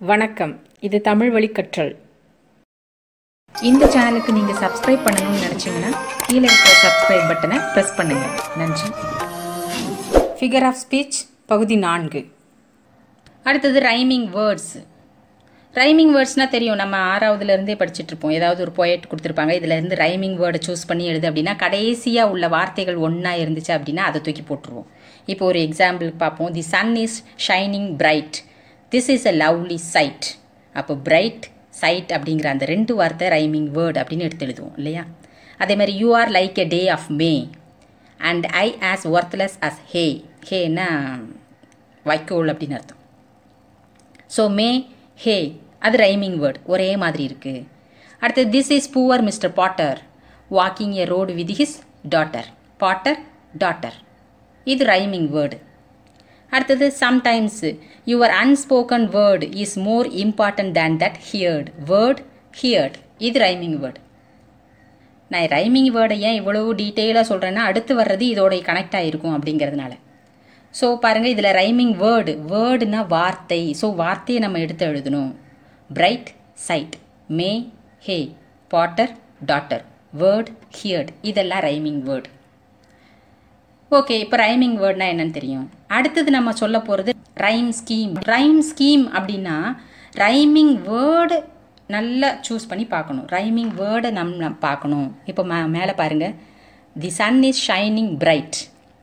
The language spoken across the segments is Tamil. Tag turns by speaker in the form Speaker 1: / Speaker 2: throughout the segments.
Speaker 1: வணக்கம் இது தமிழ் வழி கற்றல்
Speaker 2: இந்த சேனலுக்கு நீங்கள் சப்ஸ்கிரைப் பண்ணணும்னு நினச்சிங்கன்னா கீழே இருக்கிற சப்ஸ்கிரைப் பட்டனை ப்ரெஸ் பண்ணுங்கள் நன்றி
Speaker 1: ஃபிகர் ஆஃப் ஸ்பீச் பகுதி நான்கு
Speaker 2: அடுத்தது ரைமிங் வேர்ட்ஸ் ரைமிங் வேர்ட்ஸ்னால் தெரியும் நம்ம ஆறாவதுலேருந்தே படிச்சுட்டு இருப்போம் ஏதாவது ஒரு போயட் கொடுத்துருப்பாங்க இதுல இருந்து ரைமிங் வேர்டை சூஸ் பண்ணி எழுது அப்படின்னா கடைசியாக உள்ள வார்த்தைகள் ஒன்றா இருந்துச்சு அப்படின்னா அதை தூக்கி போட்டுருவோம் இப்போ ஒரு எக்ஸாம்பிள் பார்ப்போம் the sun is shining bright this is a lovely sight அப்போ பிரைட் சைட் அப்படிங்கிற அந்த ரெண்டு வார்த்தை ரைமிங் வேர்ட் அப்படின்னு எடுத்து எழுதுவோம் இல்லையா அதே மாதிரி you are like a day of May and I as worthless as hay ஹேன்னா வைக்கோல் அப்படின்னு அர்த்தம் ஸோ மே ஹே அது ரைமிங் வேர்ட் ஒரே மாதிரி இருக்குது அடுத்து this is poor Mister Potter walking a road with his daughter Potter daughter இது ரைமிங் வேர்டு அடுத்தது sometimes your unspoken word is more important than that heard word heard இது ரைமிங் வேர்டு நான் ரைமிங் வேர்டை ஏன் இவ்வளவு டீட்டெயிலாக சொல்கிறேன்னா அடுத்து வர்றது இதோட கனெக்ட் ஆகிருக்கும் அப்படிங்கிறதுனால ஸோ பாருங்கள் இதில் ரைமிங் வேர்டு வேர்டுனா வார்த்தை ஸோ வார்த்தையை நம்ம எடுத்து எழுதணும் bright sight May hay Potter daughter word heard இதெல்லாம் ரைமிங் வேர்டு ஓகே இப்போ ரைமிங் வேர்ட்னா என்னன்னு தெரியும் அடுத்தது நம்ம சொல்ல போகிறது ரைம் ஸ்கீம் ரைம் ஸ்கீம் அப்படின்னா ரைமிங் வேர்டு நல்லா சூஸ் பண்ணி பார்க்கணும் ரைமிங் வேர்டை நம்ம பார்க்கணும் இப்போ மே மேலே பாருங்கள் the sun is shining bright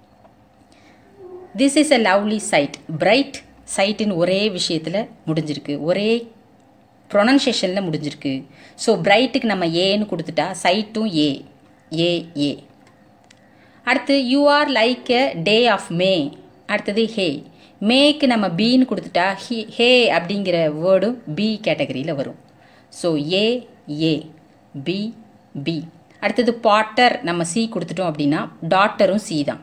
Speaker 2: this is a lovely sight bright சைட்டுன்னு ஒரே விஷயத்தில் முடிஞ்சிருக்கு ஒரே ப்ரொனன்சியேஷனில் முடிஞ்சிருக்கு ஸோ பிரைட்டுக்கு நம்ம ஏன்னு கொடுத்துட்டா சைட்டும் ஏ ஏ ஏ அடுத்து you are like a day of May அடுத்தது ஹே மேக்கு நம்ம பீன்னு கொடுத்துட்டா ஹி ஹே அப்படிங்கிற வேர்டும் பி கேட்டகரியில் வரும் so A A B B அடுத்தது பாட்டர் நம்ம சி கொடுத்துட்டோம் அப்படின்னா டாட்டரும் சி தான்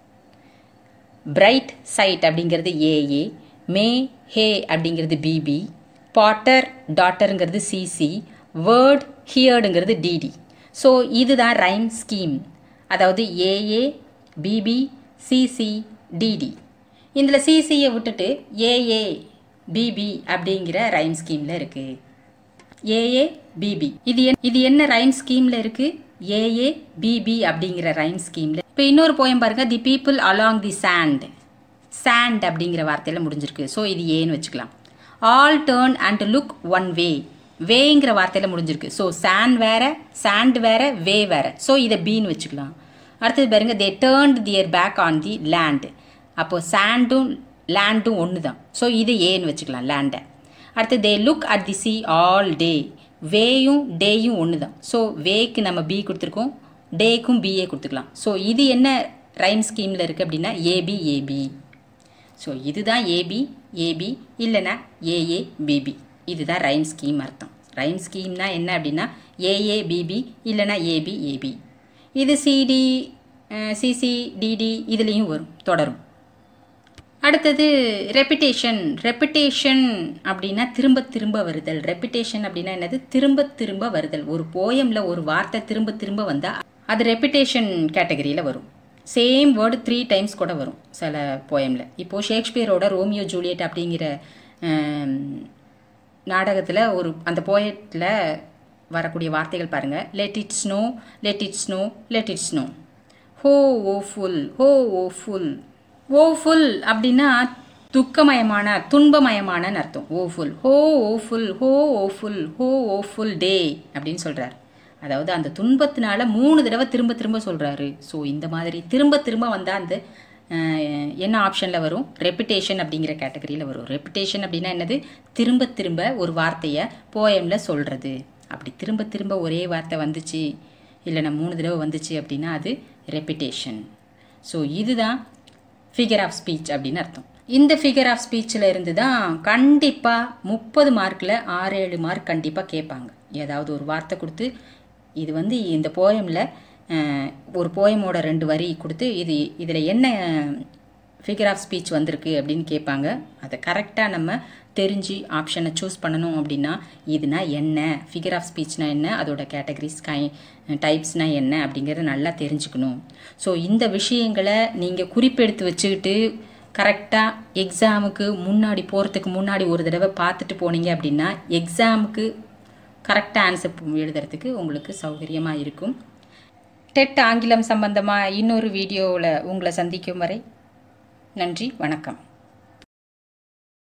Speaker 2: பிரைட் சைட் அப்படிங்கிறது ஏஏ மே ஹே அப்படிங்கிறது பிபி பாட்டர் டாட்டருங்கிறது சிசி வேர்ட் ஹியர்டுங்கிறது டிடி ஸோ இதுதான் ரைம் ஸ்கீம் அதாவது ஏஏ பிபி சிசி டிடி இதில் சிசியை விட்டுட்டு ஏஏ பிபி அப்படிங்கிற ரைம் ஸ்கீமில் இருக்குது ஏஏ பிபி இது என் இது என்ன ரைம் ஸ்கீமில் இருக்குது ஏஏ பிபி அப்படிங்கிற ரைம் ஸ்கீமில் இப்போ இன்னொரு போயம் பாருங்க the people along the sand sand அப்படிங்கிற வார்த்தையில் முடிஞ்சிருக்கு ஸோ இது ஏன்னு வச்சுக்கலாம் all turn and look one way வேங்கிற வார்த்தையில் முடிஞ்சிருக்கு ஸோ சாண்ட் வேற சாண்ட் வேற வே வேற ஸோ இதை பீன்னு வச்சுக்கலாம் அடுத்தது பாருங்க they turned their back on the land அப்போ சாண்டும் லேண்டும் ஒன்று தான் ஸோ இது ஏன்னு வச்சுக்கலாம் லேண்டை அடுத்து they look at the sea all day வேயும் டேயும் ஒன்று தான் ஸோ வேக்கு நம்ம பி கொடுத்துருக்கோம் டேக்கும் பிஏ கொடுத்துக்கலாம் ஸோ இது என்ன ரைம் ஸ்கீமில் இருக்குது அப்படின்னா ஏபி ஏபி ஸோ இதுதான் ஏபி ஏபி இல்லைன்னா ஏஏ பிபி இதுதான் ரைம் ஸ்கீம் அர்த்தம் ரைம் ஸ்கீம்னா என்ன அப்படின்னா ஏஏ பிபி இல்லைன்னா ஏபி ஏபி இது சிடி சிசி டிடி இதுலேயும் வரும் தொடரும் அடுத்தது ரெப்பிட்டேஷன் ரெப்பிட்டேஷன் அப்படின்னா திரும்ப திரும்ப வருதல் ரெப்பிட்டேஷன் அப்படின்னா என்னது திரும்ப திரும்ப வருதல் ஒரு போயமில் ஒரு வார்த்தை திரும்ப திரும்ப வந்தால் அது ரெப்பிட்டேஷன் கேட்டகரியில் வரும் சேம் வேர்டு த்ரீ டைம்ஸ் கூட வரும் சில போயமில் இப்போது ஷேக்ஸ்பியரோட ரோமியோ ஜூலியட் அப்படிங்கிற நாடகத்தில் ஒரு அந்த போயட்டில் வரக்கூடிய வார்த்தைகள் பாருங்கள் let it snow let it snow let it snow ஹோ ஓ ஃபுல் ஹோ ஓ ஃபுல் ஓ ஃபுல் அப்படின்னா துக்கமயமான துன்பமயமான அர்த்தம் ஓ ஃபுல் ஹோ ஓ ஃபுல் ஹோ ஓ ஃபுல் ஹோ ஓ ஃபுல் டே அப்படின்னு சொல்கிறார் அதாவது அந்த துன்பத்தினால மூணு தடவை திரும்ப திரும்ப சொல்கிறாரு ஸோ இந்த மாதிரி திரும்ப திரும்ப வந்தால் அந்த என்ன ஆப்ஷனில் வரும் ரெப்புடேஷன் அப்படிங்கிற கேட்டகரியில் வரும் ரெப்புடேஷன் அப்படின்னா என்னது திரும்ப திரும்ப ஒரு வார்த்தையை போயமில் சொல்கிறது அப்படி திரும்ப திரும்ப ஒரே வார்த்தை வந்துச்சு இல்லைனா மூணு தடவை வந்துச்சு அப்படின்னா அது ரெப்பிட்டேஷன் ஸோ இதுதான் ஃபிகர் ஆஃப் ஸ்பீச் அப்படின்னு அர்த்தம் இந்த ஃபிகர் ஆஃப் ஸ்பீச்சில் இருந்து தான் கண்டிப்பாக முப்பது மார்க்கில் ஆறு ஏழு மார்க் கண்டிப்பாக கேட்பாங்க ஏதாவது ஒரு வார்த்தை கொடுத்து இது வந்து இந்த போயமில் ஒரு போயமோட ரெண்டு வரி கொடுத்து இது இதில் என்ன ஃபிகர் ஆஃப் ஸ்பீச் வந்திருக்கு அப்படின்னு கேட்பாங்க அதை கரெக்டாக நம்ம தெரிஞ்சு ஆப்ஷனை சூஸ் பண்ணணும் அப்படின்னா இதுனா என்ன ஃபிகர் ஆஃப் ஸ்பீச்னா என்ன அதோட கேட்டகரிஸ் கை டைப்ஸ்னால் என்ன அப்படிங்கிறத நல்லா தெரிஞ்சுக்கணும் ஸோ இந்த விஷயங்களை நீங்கள் குறிப்பெடுத்து வச்சுக்கிட்டு கரெக்டாக எக்ஸாமுக்கு முன்னாடி போகிறதுக்கு முன்னாடி ஒரு தடவை பார்த்துட்டு போனீங்க அப்படின்னா எக்ஸாமுக்கு கரெக்டாக ஆன்சர் எழுதுறதுக்கு உங்களுக்கு சௌகரியமாக இருக்கும் டெட் ஆங்கிலம் சம்பந்தமாக இன்னொரு வீடியோவில் உங்களை சந்திக்கும் வரை நன்றி வணக்கம்